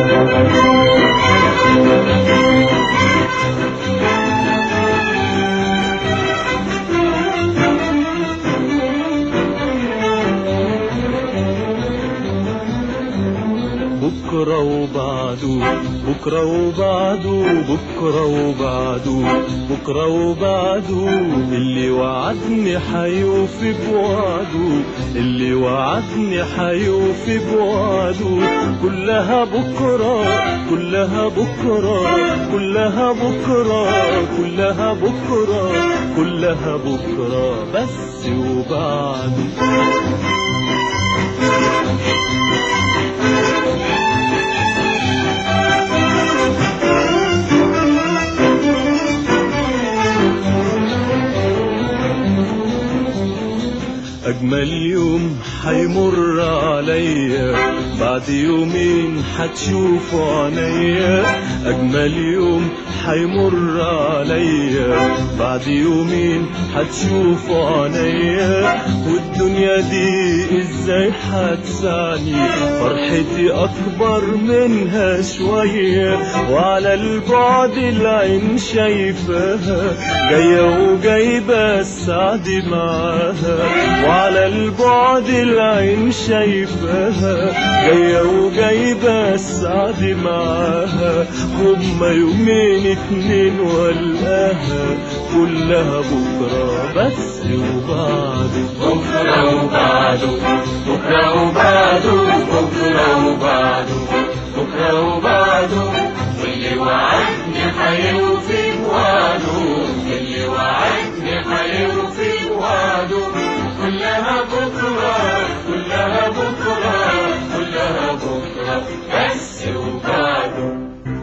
بكرة وبعده بكرة وبعده بكرة وبعده بكرة وبعده اللي وعدني حيوفي بوعده اللي وعدني حيوفي بوعده كلها بكرة كلها بكرة كلها بكرة كلها بكرة كلها بكرة بس وبعده أجمل يوم حيمر عليا بعد يومين حتشوفوا عينيا أجمل يوم حيمر عليا بعد يومين حتشوفوا عينيا والدنيا دي ازاي حتسعني فرحتي أكبر منها شوية وعلى البعد العين شايفاها جاية وجايبة السعد معاها وعلى البعد العين شايفاها جاية وجايبة السعد معاها هما يومين اتنين والقاها كلها بكرة بس وبعده بكرة وبعده بكرة وبعده بكرة وبعده بكرة وبعده واللي وعدني حيوفي بوعده اللي وعدني حيوفي بوعده كلها بكرة كلها بكرة كلها بكرة بس وبعده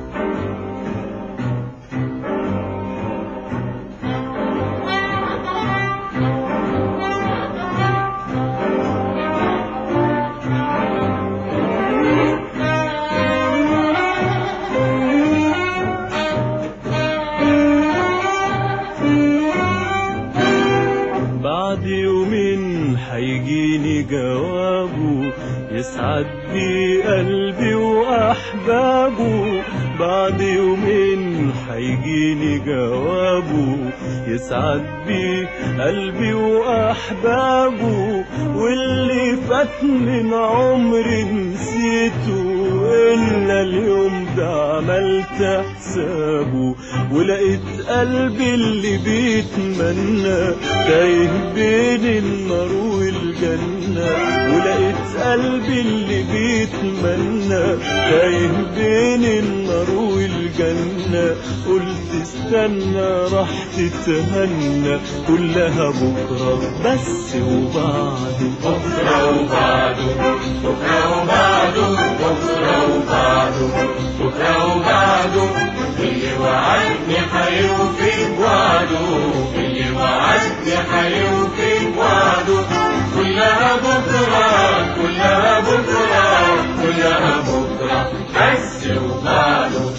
بعد يومين حيجيني جوابه يسعد بي قلبي واحبابه بعد يومين حيجيني جوابه يسعد بي قلبي واحبابه واللي فات من عمري نسيته الا اليوم ده عملت حسابه ولقيت قلبي اللي بيتمنى تايه بين النار والجنة ولقيت قلبي اللي بيتمنى تايه بين النار والجنة قلت استنى راح تتهنى كلها بكرة بس وبعده بكرة وبعده بكرة وبعده بكرة وبعده بكرة وبعده اللي وعدني حيوفي بوعده اللي وعدني حيوفي بوعده كلها بكرة كلها بكرة كلها بكرة بس وبعده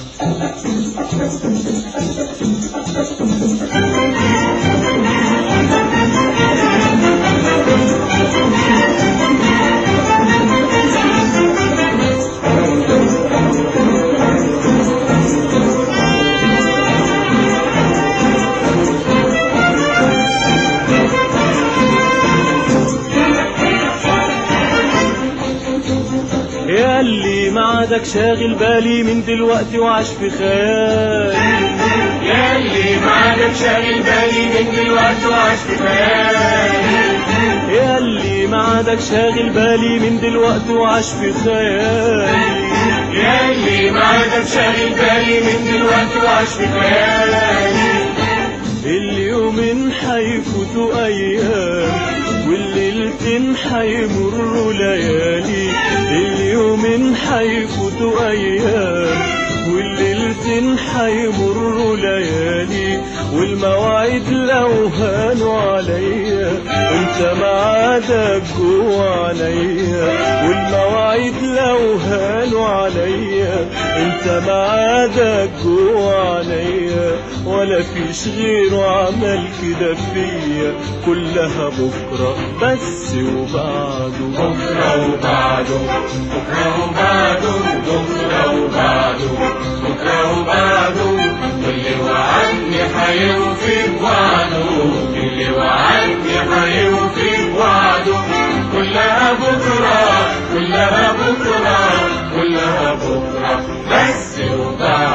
يا اللي معادك شاغل بالي من دلوقتي وعاش في خيال يا اللي معادك شاغل بالي من دلوقتي وعاش في خيالي يا اللي معادك شاغل بالي من دلوقتي وعاش في خيالي يا اللي معادك شاغل بالي من دلوقتي وعاش في خيالي اليومين حيفوتوا ايام والليلتين حيمروا ليالي اليومين حيفوتوا ايام والليلتين حيمروا ليالي والمواعيد لو هانوا عليا انت معادك جوا عليا والمواعيد لو هانوا عليا انت معادك جوا عليا ولا فيش غيره عمل كده فيا كلها بكرة بس وبعده بكرة وبعده بكرة وبعده بكرة وبعده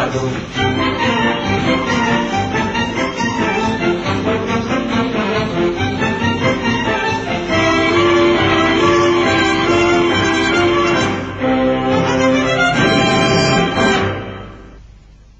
بعده